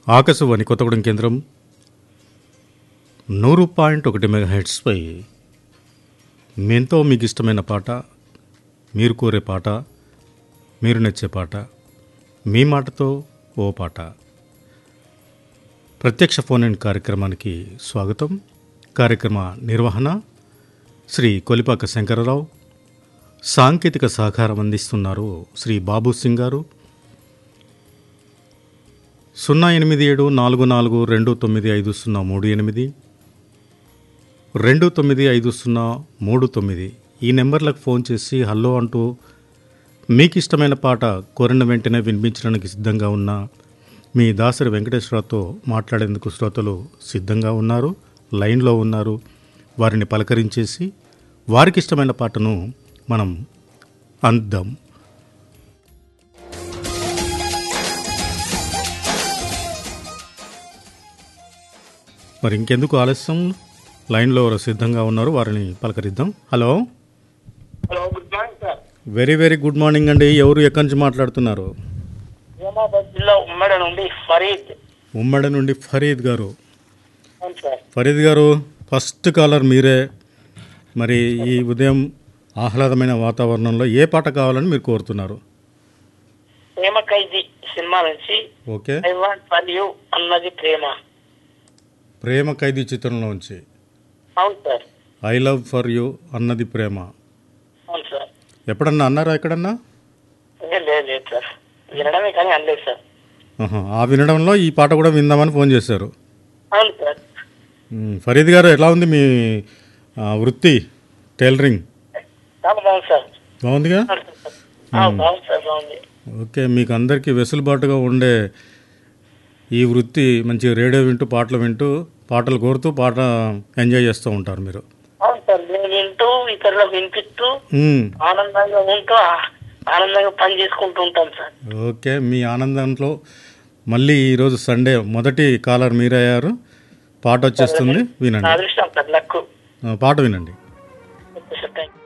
ఆకాశవాణి కొత్తగూడెం కేంద్రం నూరు పాయింట్ ఒకటి మెగా హెడ్స్పై ఎంతో మీకు ఇష్టమైన పాట మీరు కోరే పాట మీరు నచ్చే పాట మీ మాటతో ఓ పాట ప్రత్యక్ష ఫోన్ ఇన్ కార్యక్రమానికి స్వాగతం కార్యక్రమ నిర్వహణ శ్రీ కొలిపాక శంకరరావు సాంకేతిక సహకారం అందిస్తున్నారు శ్రీ బాబు సింగ్ గారు సున్నా ఎనిమిది ఏడు నాలుగు నాలుగు రెండు తొమ్మిది ఐదు సున్నా మూడు ఎనిమిది రెండు తొమ్మిది ఐదు సున్నా మూడు తొమ్మిది ఈ నెంబర్లకు ఫోన్ చేసి హలో అంటూ మీకు ఇష్టమైన పాట కోరిన వెంటనే వినిపించడానికి సిద్ధంగా ఉన్న మీ దాసరి వెంకటేశ్వరతో మాట్లాడేందుకు శ్రోతలు సిద్ధంగా ఉన్నారు లైన్లో ఉన్నారు వారిని పలకరించేసి వారికి ఇష్టమైన పాటను మనం అందాం మరి ఇంకెందుకు ఆలస్యం లైన్లో ఎవరో సిద్ధంగా ఉన్నారు వారిని పలకరిద్దాం hello hello good morning sir very very good morning అండి ఎవరు ఎక్కడి నుంచి మాట్లాడుతున్నారు నిజామాబాద్ జిల్లా ఉమ్మడి నుండి ఫరీద్ ఉమ్మడి నుండి ఫరీద్ గారు అవును సార్ ఫరీద్ గారు ఫస్ట్ కాలర్ మీరే మరి ఈ ఉదయం ఆహ్లాదమైన వాతావరణంలో ఏ పాట కావాలని మీరు కోరుతున్నారు ప్రేమ ఖైదీ సినిమా నుంచి okay I want for you అన్నది ప్రేమ ప్రేమ ఖైదీ చిత్రంలోంచి అవును sir I love for you అన్నది ప్రేమ అవును సార్ ఎప్పుడన్నా అన్నారా ఎక్కడన్నా ఏ, లేదు లేదు సార్ వినడమే కానీ అనలేదు సార్ ఆహా, ఆ వినడంలో ఈ పాట కూడా విందామని ఫోన్ చేశారు అవును సార్ మ్, ఫరీద్ గారు ఎలా ఉంది మీ ఆ, వృత్తి టైలరింగ్ చాలా బాగుంది సార్ బాగుందిగా అవును సార్. ఆ, బాగుంది సార్ బాగుంది ఓకే మీకు అందరికీ వెసులుబాటుగా ఉండే ఈ వృత్తి మంచి రేడియో వింటూ పాటలు వింటూ పాటలు కోరుతూ పాట ఎంజాయ్ చేస్తూ ఉంటారు మీరు అవును సార్ నేను వింటూ ఇతరులకు వినిపిస్తూ మ్, ఆనందంగా ఉంటూ ఆ- ఆనందంగా పని చేసుకుంటూ ఉంటాం సార్ ఓకే మీ ఆనందంలో మళ్ళీ ఈరోజు సండే మొదటి కాలర్ మీరయ్యారు పాట వచ్చేస్తుంది నా వినండి అదృష్టం సార్ లక్కు ఆ, పాట వినండి ఓకే సార్ థ్యాంక్ యూ